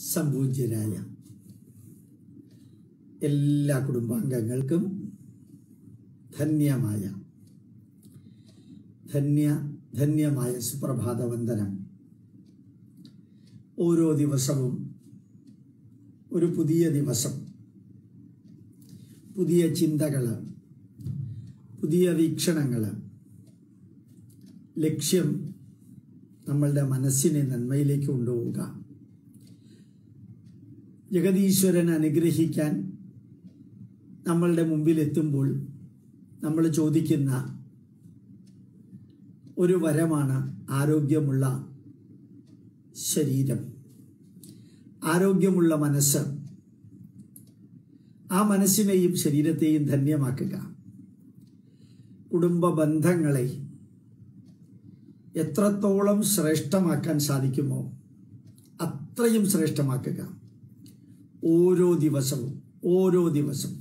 സംപൂജ്യരായ എല്ലാ കുടുംബാംഗങ്ങൾക്കും ധന്യമായ ധന്യ ധന്യമായ സുപ്രഭാത വന്ദനം ഓരോ ദിവസവും ഒരു പുതിയ ദിവസം പുതിയ ചിന്തകൾ പുതിയ വീക്ഷണങ്ങൾ ലക്ഷ്യം നമ്മളുടെ മനസ്സിനെ നന്മയിലേക്ക് കൊണ്ടുപോവുക ജഗതീശ്വരൻ അനുഗ്രഹിക്കാൻ നമ്മളുടെ മുമ്പിൽ എത്തുമ്പോൾ നമ്മൾ ചോദിക്കുന്ന ഒരു വരമാണ് ആരോഗ്യമുള്ള ശരീരം ആരോഗ്യമുള്ള മനസ്സ് ആ മനസ്സിനെയും ശരീരത്തെയും ധന്യമാക്കുക കുടുംബ ബന്ധങ്ങളെ എത്രത്തോളം ശ്രേഷ്ഠമാക്കാൻ സാധിക്കുമോ അത്രയും ശ്രേഷ്ഠമാക്കുക ഓരോ ദിവസവും ഓരോ ദിവസവും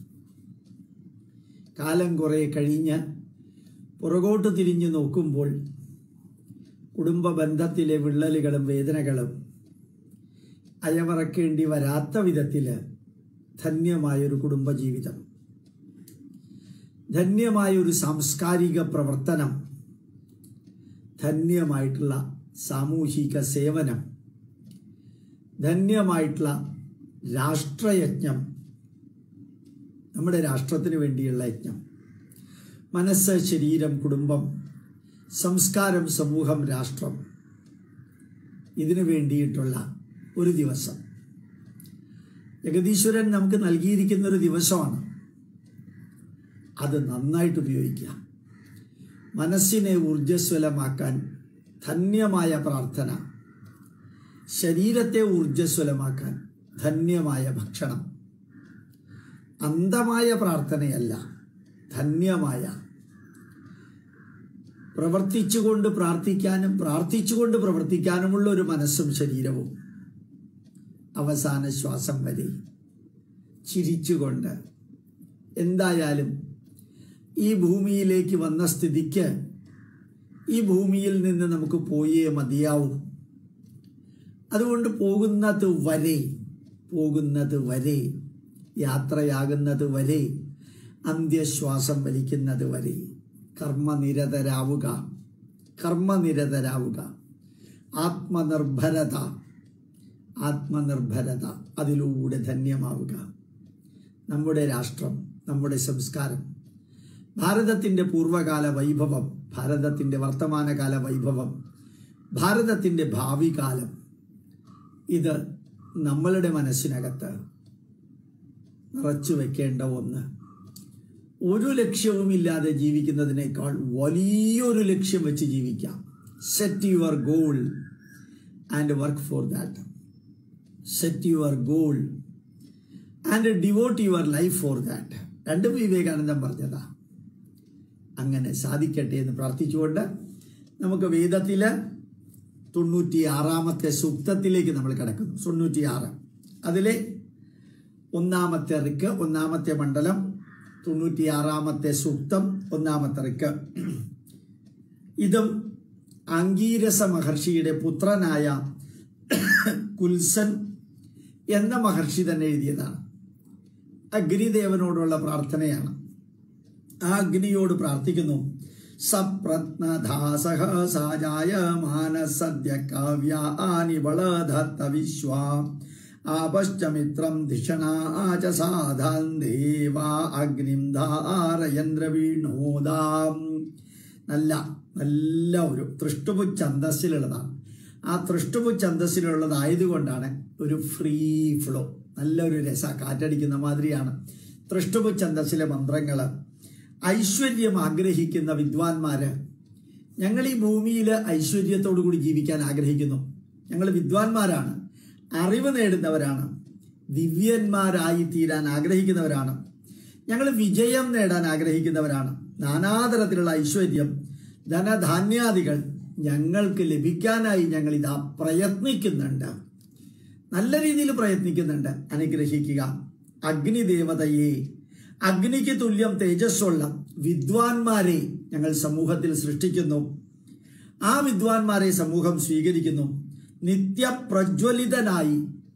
കാലം കുറേ കഴിഞ്ഞ് പുറകോട്ട് തിരിഞ്ഞു നോക്കുമ്പോൾ കുടുംബ ബന്ധത്തിലെ വിള്ളലുകളും വേദനകളും അയവറക്കേണ്ടി വരാത്ത വിധത്തിൽ ധന്യമായൊരു കുടുംബജീവിതം ധന്യമായൊരു സാംസ്കാരിക പ്രവർത്തനം ധന്യമായിട്ടുള്ള സാമൂഹിക സേവനം ധന്യമായിട്ടുള്ള രാഷ്ട്രയജ്ഞം നമ്മുടെ രാഷ്ട്രത്തിന് വേണ്ടിയുള്ള യജ്ഞം മനസ്സ് ശരീരം കുടുംബം സംസ്കാരം സമൂഹം രാഷ്ട്രം ഇതിനു വേണ്ടിയിട്ടുള്ള ഒരു ദിവസം ജഗതീശ്വരൻ നമുക്ക് നൽകിയിരിക്കുന്ന ഒരു ദിവസമാണ് അത് നന്നായിട്ട് ഉപയോഗിക്കുക മനസ്സിനെ ഊർജ്ജസ്വലമാക്കാൻ ധന്യമായ പ്രാർത്ഥന ശരീരത്തെ ഊർജ്ജസ്വലമാക്കാൻ ധന്യമായ ഭക്ഷണം അന്ധമായ പ്രാർത്ഥനയല്ല ധന്യമായ പ്രവർത്തിച്ചുകൊണ്ട് പ്രാർത്ഥിക്കാനും പ്രാർത്ഥിച്ചുകൊണ്ട് പ്രവർത്തിക്കാനുമുള്ള ഒരു മനസ്സും ശരീരവും അവസാന ശ്വാസം വരെ ചിരിച്ചുകൊണ്ട് എന്തായാലും ഈ ഭൂമിയിലേക്ക് വന്ന സ്ഥിതിക്ക് ഈ ഭൂമിയിൽ നിന്ന് നമുക്ക് പോയേ മതിയാവും അതുകൊണ്ട് പോകുന്നത് വരെ പോകുന്നത് വരെ യാത്രയാകുന്നത് വരെ അന്ത്യശ്വാസം വലിക്കുന്നത് വരെ കർമ്മനിരതരാവുക കർമ്മനിരതരാവുക ആത്മനിർഭരത ആത്മനിർഭരത അതിലൂടെ ധന്യമാവുക നമ്മുടെ രാഷ്ട്രം നമ്മുടെ സംസ്കാരം ഭാരതത്തിൻ്റെ പൂർവകാല വൈഭവം ഭാരതത്തിൻ്റെ വർത്തമാനകാല വൈഭവം ഭാരതത്തിൻ്റെ ഭാവി കാലം ഇത് നമ്മളുടെ മനസ്സിനകത്ത് നിറച്ചു വെക്കേണ്ട ഒന്ന് ഒരു ലക്ഷ്യവുമില്ലാതെ ജീവിക്കുന്നതിനേക്കാൾ വലിയൊരു ലക്ഷ്യം വെച്ച് ജീവിക്കാം set your goal and work for that set your goal and devote your life for that രണ്ടും വിവേകാനന്ദൻ പറഞ്ഞതാ അങ്ങനെ സാധിക്കട്ടെ എന്ന് പ്രാർത്ഥിച്ചുകൊണ്ട് നമുക്ക് വേദത്തിൽ തൊണ്ണൂറ്റി ആറാമത്തെ സൂക്തത്തിലേക്ക് നമ്മൾ കിടക്കുന്നു തൊണ്ണൂറ്റിയാറ് അതിലെ ഒന്നാമത്തെ റിക്ക് ഒന്നാമത്തെ മണ്ഡലം തൊണ്ണൂറ്റിയാറാമത്തെ സൂക്തം ഒന്നാമത്തെ റിക്ക് ഇതും അംഗീരസ മഹർഷിയുടെ പുത്രനായ കുൽസൻ എന്ന മഹർഷി തന്നെ എഴുതിയതാണ് അഗ്നിദേവനോടുള്ള പ്രാർത്ഥനയാണ് ആ അഗ്നിയോട് പ്രാർത്ഥിക്കുന്നു സപ്രത്നധാസഹ സാജായ മാനസദ്യ കാവ്യാനി വളധത്ത വിശ്വ ആപശ്ചമിത്രം ധിഷണാച സാധാൻ ദേവാ അഗ്നിം ധാരയന്ദ്ര വീണോദാം നല്ല നല്ല ഒരു തൃഷ്ടുപു ഛന്തസ്സിലുള്ളതാണ് ആ തൃഷ്ടുപു ഛന്തസ്സിലുള്ളതായതുകൊണ്ടാണ് ഒരു ഫ്രീ ഫ്ലോ നല്ലൊരു രസ കാറ്റടിക്കുന്ന മാതിരിയാണ് തൃഷ്ടുപു ഛന്തസ്സിലെ മന്ത്രങ്ങൾ ഐശ്വര്യം ആഗ്രഹിക്കുന്ന വിദ്വാൻമാര് ഞങ്ങൾ ഈ ഭൂമിയിൽ ഐശ്വര്യത്തോടു കൂടി ജീവിക്കാൻ ആഗ്രഹിക്കുന്നു ഞങ്ങൾ വിദ്വാൻമാരാണ് അറിവ് നേടുന്നവരാണ് ദിവ്യന്മാരായി തീരാൻ ആഗ്രഹിക്കുന്നവരാണ് ഞങ്ങൾ വിജയം നേടാൻ ആഗ്രഹിക്കുന്നവരാണ് നാനാതരത്തിലുള്ള ഐശ്വര്യം ധനധാന്യാദികൾ ഞങ്ങൾക്ക് ലഭിക്കാനായി ഞങ്ങൾ ഇതാ പ്രയത്നിക്കുന്നുണ്ട് നല്ല രീതിയിൽ പ്രയത്നിക്കുന്നുണ്ട് അനുഗ്രഹിക്കുക അഗ്നിദേവതയെ അഗ്നിക്ക് തുല്യം തേജസ്സുള്ള വിദ്വാൻമാരെ ഞങ്ങൾ സമൂഹത്തിൽ സൃഷ്ടിക്കുന്നു ആ വിദ്വാൻമാരെ സമൂഹം സ്വീകരിക്കുന്നു നിത്യപ്രജ്വലിതനായി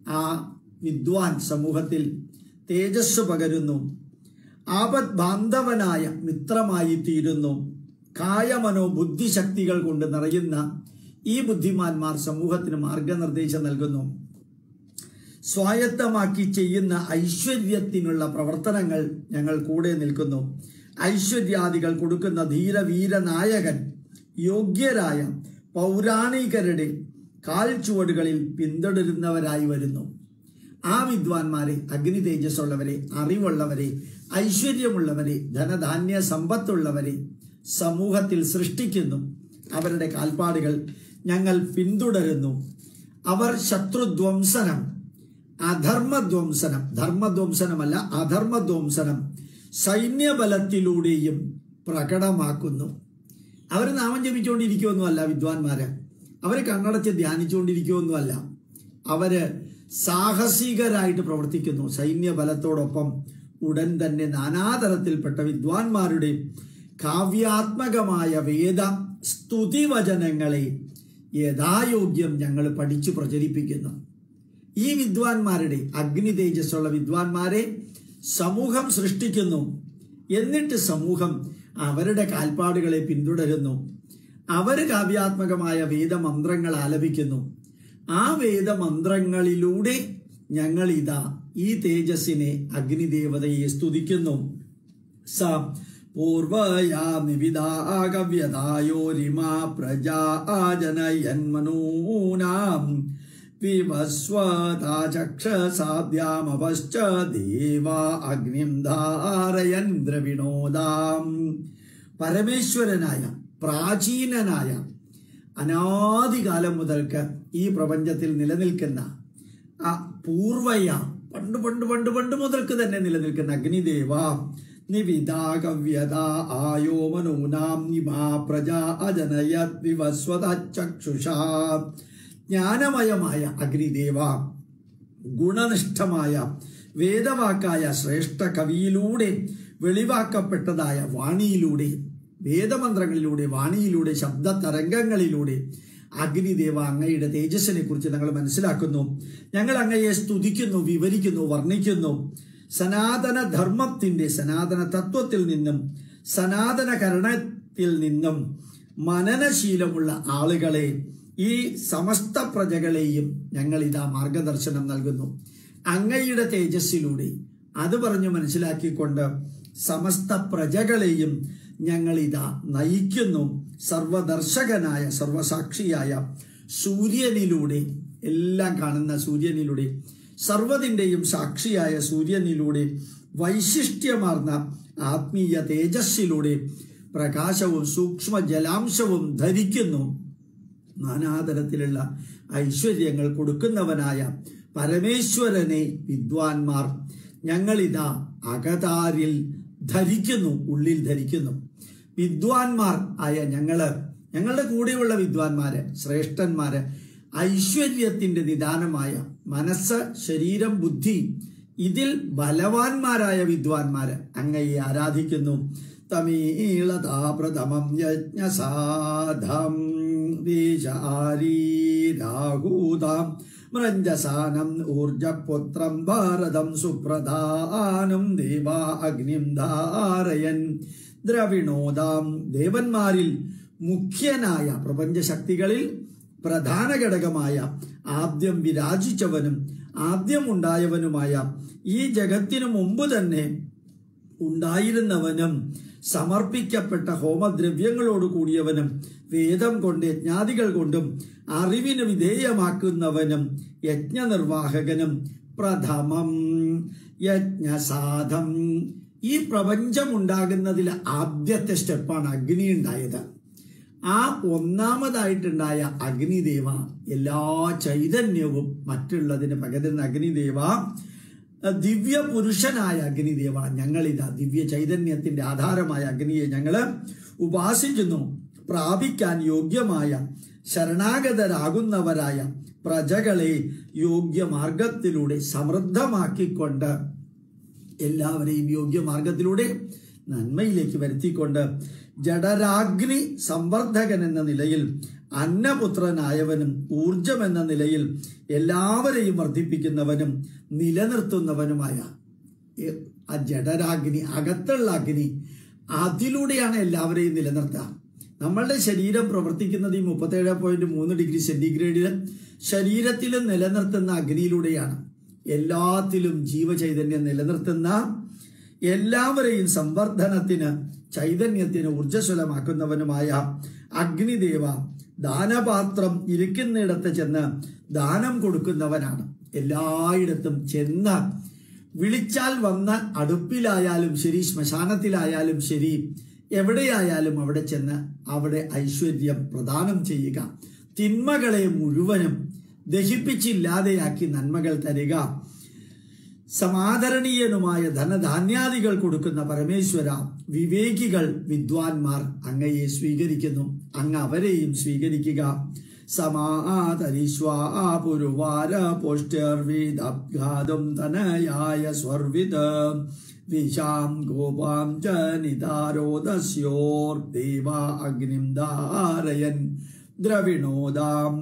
ആ വിദ്വാൻ സമൂഹത്തിൽ തേജസ് പകരുന്നു ആപത് ബാന്ധവനായ മിത്രമായി തീരുന്നു കായമനോ ബുദ്ധിശക്തികൾ കൊണ്ട് നിറയുന്ന ഈ ബുദ്ധിമാന്മാർ സമൂഹത്തിന് മാർഗനിർദ്ദേശം നൽകുന്നു സ്വായത്തമാക്കി ചെയ്യുന്ന ഐശ്വര്യത്തിനുള്ള പ്രവർത്തനങ്ങൾ ഞങ്ങൾ കൂടെ നിൽക്കുന്നു ഐശ്വര്യാദികൾ കൊടുക്കുന്ന ധീരവീര നായകൻ യോഗ്യരായ പൗരാണികരുടെ കാൽച്ചുവടുകളിൽ പിന്തുടരുന്നവരായി വരുന്നു ആ വിദ്വാൻമാരെ അഗ്നി തേജസ്സുള്ളവരെ അറിവുള്ളവരെ ഐശ്വര്യമുള്ളവരെ ധനധാന്യ സമ്പത്തുള്ളവരെ സമൂഹത്തിൽ സൃഷ്ടിക്കുന്നു അവരുടെ കാൽപ്പാടുകൾ ഞങ്ങൾ പിന്തുടരുന്നു അവർ ശത്രുധ്വംസനം അധർമ്മധ്വംസനം ധർമ്മധ്വംസനമല്ല അധർമ്മധ്വംസനം സൈന്യബലത്തിലൂടെയും പ്രകടമാക്കുന്നു അവർ നാമം ജപിച്ചുകൊണ്ടിരിക്കുമൊന്നുമല്ല വിദ്വാൻമാര് അവർ കണ്ണടച്ച് ധ്യാനിച്ചുകൊണ്ടിരിക്കുമൊന്നുമല്ല അവര് സാഹസികരായിട്ട് പ്രവർത്തിക്കുന്നു സൈന്യബലത്തോടൊപ്പം ഉടൻ തന്നെ നാനാതരത്തിൽപ്പെട്ട വിദ്വാൻമാരുടെ കാവ്യാത്മകമായ വേദ സ്തുതിവചനങ്ങളെ യഥായോഗ്യം ഞങ്ങൾ പഠിച്ചു പ്രചരിപ്പിക്കുന്നു ഈ വിദ്വാൻമാരുടെ അഗ്നി തേജസ്സുള്ള വിദ്വാൻമാരെ സമൂഹം സൃഷ്ടിക്കുന്നു എന്നിട്ട് സമൂഹം അവരുടെ കാൽപ്പാടുകളെ പിന്തുടരുന്നു അവർ കാവ്യാത്മകമായ വേദമന്ത്രങ്ങൾ ആലപിക്കുന്നു ആ വേദമന്ത്രങ്ങളിലൂടെ ഞങ്ങൾ ഇതാ ഈ തേജസ്സിനെ അഗ്നിദേവതയെ സ്തുതിക്കുന്നു സ പൂർവയാ നിവിദാഗവ്യതായോരിമാ പ്രജാ ജനയന്മനൂനാം വിവസ്വതാചക്ഷസാദ്യാമവശ്ച ദേവാ അഗ്നിം ധാരയൻ ദ്രവിണോദാം പരമേശ്വരനായ പ്രാചീനനായ അനാദികാലം മുതൽക്ക് ഈ പ്രപഞ്ചത്തിൽ നിലനിൽക്കുന്ന ആ പൂർവയ പണ്ട് പണ്ട് പണ്ട് പണ്ട് മുതൽക്ക് തന്നെ നിലനിൽക്കുന്ന അഗ്നിദേവ നിവിതാകവ്യത ആയോമനൂനാം നിമാ പ്രജാ അജനയത് വിവസ്വത ചക്ഷുഷാ ജ്ഞാനമയമായ അഗ്നിദേവ ഗുണനിഷ്ഠമായ വേദവാക്കായ ശ്രേഷ്ഠ കവിയിലൂടെ വെളിവാക്കപ്പെട്ടതായ വാണിയിലൂടെ വേദമന്ത്രങ്ങളിലൂടെ വാണിയിലൂടെ ശബ്ദ തരംഗങ്ങളിലൂടെ അഗ്നിദേവ അങ്ങയുടെ തേജസ്സിനെ കുറിച്ച് ഞങ്ങൾ മനസ്സിലാക്കുന്നു ഞങ്ങൾ അങ്ങയെ സ്തുതിക്കുന്നു വിവരിക്കുന്നു വർണ്ണിക്കുന്നു സനാതന ധർമ്മത്തിന്റെ സനാതന തത്വത്തിൽ നിന്നും സനാതന കരണത്തിൽ നിന്നും മനനശീലമുള്ള ആളുകളെ ഈ സമസ്ത പ്രജകളെയും ഞങ്ങൾ ഇതാ മാർഗദർശനം നൽകുന്നു അങ്ങയുടെ തേജസ്സിലൂടെ അത് പറഞ്ഞു മനസ്സിലാക്കിക്കൊണ്ട് സമസ്ത പ്രജകളെയും ഞങ്ങൾ ഇതാ നയിക്കുന്നു സർവദർശകനായ സർവസാക്ഷിയായ സൂര്യനിലൂടെ എല്ലാം കാണുന്ന സൂര്യനിലൂടെ സർവതിൻ്റെയും സാക്ഷിയായ സൂര്യനിലൂടെ വൈശിഷ്ട്യമാർന്ന ആത്മീയ തേജസ്സിലൂടെ പ്രകാശവും സൂക്ഷ്മ ജലാംശവും ധരിക്കുന്നു നാനാതരത്തിലുള്ള ഐശ്വര്യങ്ങൾ കൊടുക്കുന്നവനായ പരമേശ്വരനെ വിദ്വാൻമാർ ഞങ്ങളിതാ അകതാരിൽ ധരിക്കുന്നു ഉള്ളിൽ ധരിക്കുന്നു വിദ്വാൻമാർ ആയ ഞങ്ങള് ഞങ്ങളുടെ കൂടെയുള്ള വിദ്വാൻമാര് ശ്രേഷ്ഠന്മാര് ഐശ്വര്യത്തിന്റെ നിദാനമായ മനസ്സ് ശരീരം ബുദ്ധി ഇതിൽ ബലവാന്മാരായ വിദ്വാൻമാര് അങ്ങയെ ആരാധിക്കുന്നു തമീളതാപ്രഥമം യജ്ഞസാധം രാഹൂതാം മൃഞ്ജസാനം ഊർജപുത്രം ഭാരതം സുപ്രധാനം ദേവാ അഗ്നിം ധാരയൻ ദ്രവിണോദാം ദേവന്മാരിൽ മുഖ്യനായ പ്രപഞ്ചശക്തികളിൽ പ്രധാന ഘടകമായ ആദ്യം വിരാജിച്ചവനും ആദ്യം ഉണ്ടായവനുമായ ഈ ജഗത്തിനു മുമ്പ് തന്നെ ഉണ്ടായിരുന്നവനും സമർപ്പിക്കപ്പെട്ട ഹോമദ്രവ്യങ്ങളോട് കൂടിയവനും വേദം കൊണ്ട് യജ്ഞാദികൾ കൊണ്ടും അറിവിന് വിധേയമാക്കുന്നവനും യജ്ഞനിർവാഹകനും പ്രഥമം യജ്ഞസാധം ഈ പ്രപഞ്ചം ഉണ്ടാകുന്നതിൽ ആദ്യത്തെ സ്റ്റെപ്പാണ് അഗ്നി ഉണ്ടായത് ആ ഒന്നാമതായിട്ടുണ്ടായ അഗ്നിദേവ എല്ലാ ചൈതന്യവും മറ്റുള്ളതിന് പകരുന്ന അഗ്നിദേവ ദിവ്യ പുരുഷനായ അഗ്നിദേവ ഞങ്ങളിതാ ദിവ്യ ചൈതന്യത്തിന്റെ ആധാരമായ അഗ്നിയെ ഞങ്ങള് ഉപാസിക്കുന്നു പ്രാപിക്കാൻ യോഗ്യമായ ശരണാഗതരാകുന്നവരായ പ്രജകളെ യോഗ്യമാർഗത്തിലൂടെ സമൃദ്ധമാക്കിക്കൊണ്ട് എല്ലാവരെയും യോഗ്യമാർഗത്തിലൂടെ നന്മയിലേക്ക് വരുത്തിക്കൊണ്ട് ജഡരാഗ്നി സംവർദ്ധകൻ എന്ന നിലയിൽ അന്നപുത്രനായവനും ഊർജം എന്ന നിലയിൽ എല്ലാവരെയും വർദ്ധിപ്പിക്കുന്നവനും നിലനിർത്തുന്നവനുമായ ഏ- ആ ജഡരാഗ്നി അകത്തുള്ള അഗ്നി അതിലൂടെയാണ് എല്ലാവരെയും നിലനിർത്തുക നമ്മളുടെ ശരീരം പ്രവർത്തിക്കുന്നത് ഈ മുപ്പത്തേഴ് പോയിന്റ് മൂന്ന് ഡിഗ്രി സെന്റിഗ്രേഡിൽ ശരീരത്തിൽ നിലനിർത്തുന്ന അഗ്നിയിലൂടെയാണ് എല്ലാത്തിലും ജീവചൈതന്യം നിലനിർത്തുന്ന എല്ലാവരെയും സംവർദ്ധനത്തിന് ചൈതന്യത്തിന് ഊർജ്ജസ്വലമാക്കുന്നവനുമായ അഗ്നിദേവ ദാനപാത്രം ഇരിക്കുന്നിടത്ത് ചെന്ന് ദാനം കൊടുക്കുന്നവനാണ് എല്ലായിടത്തും ചെന്ന് വിളിച്ചാൽ വന്ന അടുപ്പിലായാലും ശരി ശ്മശാനത്തിലായാലും ശരി എവിടെയായാലും അവിടെ ചെന്ന് അവിടെ ഐശ്വര്യം പ്രദാനം ചെയ്യുക തിന്മകളെ മുഴുവനും ദഹിപ്പിച്ചില്ലാതെയാക്കി നന്മകൾ തരിക സമാദരണീയനുമായ ധനധാന്യാദികൾ കൊടുക്കുന്ന പരമേശ്വര വിവേകികൾ വിദ്വാൻമാർ അങ്ങയെ സ്വീകരിക്കുന്നു അങ്ങ് അവരെയും സ്വീകരിക്കുക സമാതരിശ്വാ പുരുവാര പോഷ്ടർവിദാഘാതം തനയായ സ്വർവിത വിശാം ഗോപാം ച നിതാരോദസ്യോർ ദേവ അഗ്നിം ധാരയൻ ദ്രവിണോദാം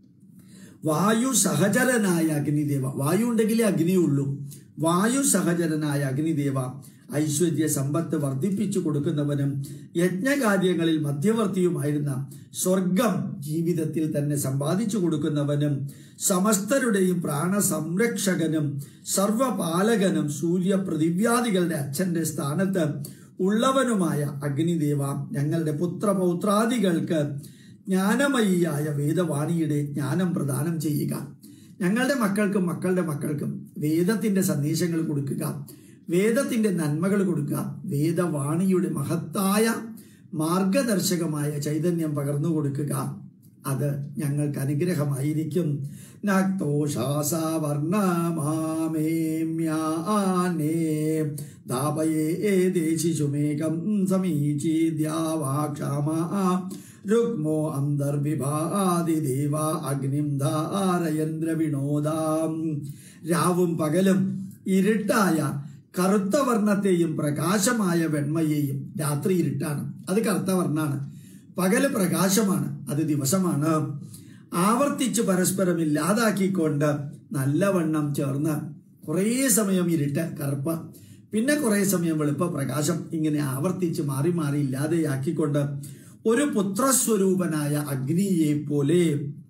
വായു സഹചരനായ അഗ്നിദേവ വായു ഉണ്ടെങ്കിലേ അഗ്നിയുള്ളൂ വായു സഹചരനായ അഗ്നിദേവ ഐശ്വര്യ സമ്പത്ത് വർദ്ധിപ്പിച്ചു കൊടുക്കുന്നവനും യജ്ഞകാര്യങ്ങളിൽ മധ്യവർത്തിയുമായിരുന്ന സ്വർഗം ജീവിതത്തിൽ തന്നെ സമ്പാദിച്ചു കൊടുക്കുന്നവനും സമസ്തരുടെയും പ്രാണസംരക്ഷകനും സർവപാലകനും സൂര്യപൃഥിവ്യാദികളുടെ അച്ഛന്റെ സ്ഥാനത്ത് ഉള്ളവനുമായ അഗ്നിദേവ ഞങ്ങളുടെ പുത്രപൗത്രാദികൾക്ക് ജ്ഞാനമയിയായ വേദവാണിയുടെ ജ്ഞാനം പ്രദാനം ചെയ്യുക ഞങ്ങളുടെ മക്കൾക്കും മക്കളുടെ മക്കൾക്കും വേദത്തിന്റെ സന്ദേശങ്ങൾ കൊടുക്കുക വേദത്തിന്റെ നന്മകൾ കൊടുക്കുക വേദവാണിയുടെ മഹത്തായ മാർഗദർശകമായ ചൈതന്യം പകർന്നു കൊടുക്കുക അത് ഞങ്ങൾക്ക് അനുഗ്രഹമായിരിക്കും നക്തോഷാസവർണമാമേമ്യാനേ ദാപയേ ദേശിഷുമേകം സമീചീദ്യാവാക്ഷാമ രുക്മോ അന്തർവിഭാതിദേവ അഗ്നിം ധാരയന്ദ്ര വിനോദാം രാവും പകലും ഇരുട്ടായ കറുത്ത വർണ്ണത്തെയും പ്രകാശമായ വെണ്മയെയും രാത്രി ഇരുട്ടാണ് അത് കറുത്ത വർണ്ണാണ് പകല് പ്രകാശമാണ് അത് ദിവസമാണ് ആവർത്തിച്ച് പരസ്പരം ഇല്ലാതാക്കിക്കൊണ്ട് നല്ലവണ്ണം ചേർന്ന് കുറേ സമയം ഇരുട്ട് കറുപ്പ് പിന്നെ കുറേ സമയം വെളുപ്പ പ്രകാശം ഇങ്ങനെ ആവർത്തിച്ച് മാറി മാറി ഇല്ലാതെയാക്കിക്കൊണ്ട് ഒരു പുത്രസ്വരൂപനായ അഗ്നിയെ പോലെ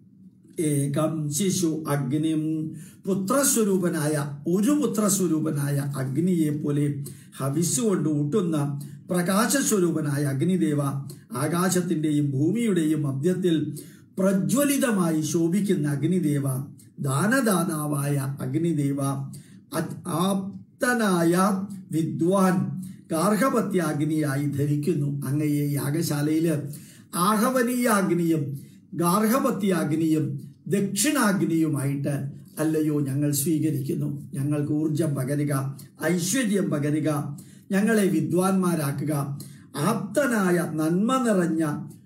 ഏകം ശിശു അഗ്നിം പുത്രസ്വരൂപനായ ഒരു പുത്രസ്വരൂപനായ അഗ്നിയെ പോലെ ഹവിസ് കൊണ്ട് ഊട്ടുന്ന പ്രകാശസ്വരൂപനായ അഗ്നിദേവ ആകാശത്തിന്റെയും ഭൂമിയുടെയും മധ്യത്തിൽ പ്രജ്വലിതമായി ശോഭിക്കുന്ന അഗ്നിദേവ ദാനദാതാവായ അഗ്നിദേവ അത്- ആപ്തനായ വിദ്വാൻ ഗാർഹപത്യാഗ്നിയായി ധരിക്കുന്നു അങ്ങയെ യാഗശാലയില് ആഹവനീയാഗ്നിയും ഗാർഹപത്യാഗ്നിയും ദക്ഷിണാഗ്നിയുമായിട്ട് അല്ലയോ ഞങ്ങൾ സ്വീകരിക്കുന്നു ഞങ്ങൾക്ക് ഊർജം പകരുക ഐശ്വര്യം പകരുക ഞങ്ങളെ വിദ്വാൻമാരാക്കുക ആപ്തനായ നന്മ നിറഞ്ഞ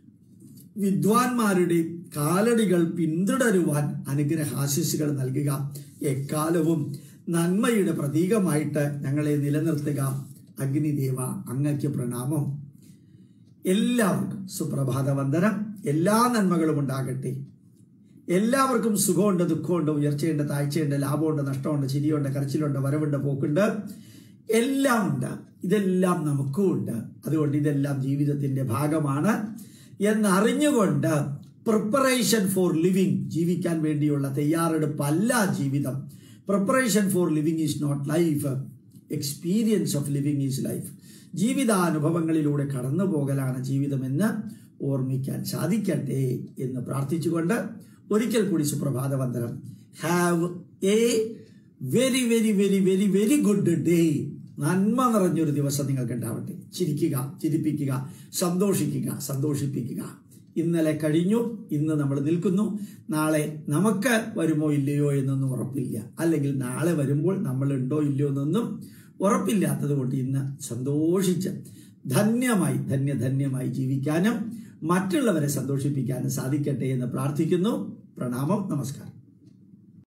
വിദ്വാൻമാരുടെ കാലടികൾ പിന്തുടരുവാൻ അനുഗ്രഹാശിസുകൾ നൽകുക എക്കാലവും നന്മയുടെ പ്രതീകമായിട്ട് ഞങ്ങളെ നിലനിർത്തുക അഗ്നിദേവ അങ്ങയ്ക്ക് പ്രണാമം എല്ലാവർക്കും സുപ്രഭാത വന്ദനം എല്ലാ നന്മകളും ഉണ്ടാകട്ടെ എല്ലാവർക്കും സുഖമുണ്ട് ദുഃഖമുണ്ട് ഉയർച്ചയുണ്ട് താഴ്ചയുണ്ട് ലാഭമുണ്ട് നഷ്ടമുണ്ട് ചിരിയുണ്ട് കരച്ചിലുണ്ട് വരവുണ്ട് പോക്കുണ്ട് എല്ലാം ഉണ്ട് ഇതെല്ലാം നമുക്കും ഉണ്ട് അതുകൊണ്ട് ഇതെല്ലാം ജീവിതത്തിന്റെ ഭാഗമാണ് എന്നറിഞ്ഞുകൊണ്ട് പ്രിപ്പറേഷൻ ഫോർ ലിവിങ് ജീവിക്കാൻ വേണ്ടിയുള്ള തയ്യാറെടുപ്പല്ല ജീവിതം preparation for living is not life experience of living is life ജീവിതാനുഭവങ്ങളിലൂടെ കടന്നു പോകലാണ് ജീവിതമെന്ന് ഓർമ്മിക്കാൻ സാധിക്കട്ടെ എന്ന് പ്രാർത്ഥിച്ചുകൊണ്ട് ഒരിക്കൽ കൂടി സുപ്രഭാത വന്ദനം have a very very very very very good day നന്മ നിറഞ്ഞൊരു ദിവസം നിങ്ങൾക്ക് ഉണ്ടാവട്ടെ ചിരിക്കുക ചിരിപ്പിക്കുക സന്തോഷിക്കുക സന്തോഷിപ്പിക്കുക ഇന്നലെ കഴിഞ്ഞു ഇന്ന് നമ്മൾ നിൽക്കുന്നു നാളെ നമുക്ക് വരുമോ ഇല്ലയോ എന്നൊന്നും ഉറപ്പില്ല അല്ലെങ്കിൽ നാളെ വരുമ്പോൾ നമ്മൾ ഉണ്ടോ ഇല്ലയോ എന്നൊന്നും ഉറപ്പില്ലാത്തത് കൊണ്ട് ഇന്ന് സന്തോഷിച്ച് ധന്യമായി ധന്യധന്യമായി ജീവിക്കാനും മറ്റുള്ളവരെ സന്തോഷിപ്പിക്കാനും സാധിക്കട്ടെ എന്ന് പ്രാർത്ഥിക്കുന്നു പ്രണാമം നമസ്കാരം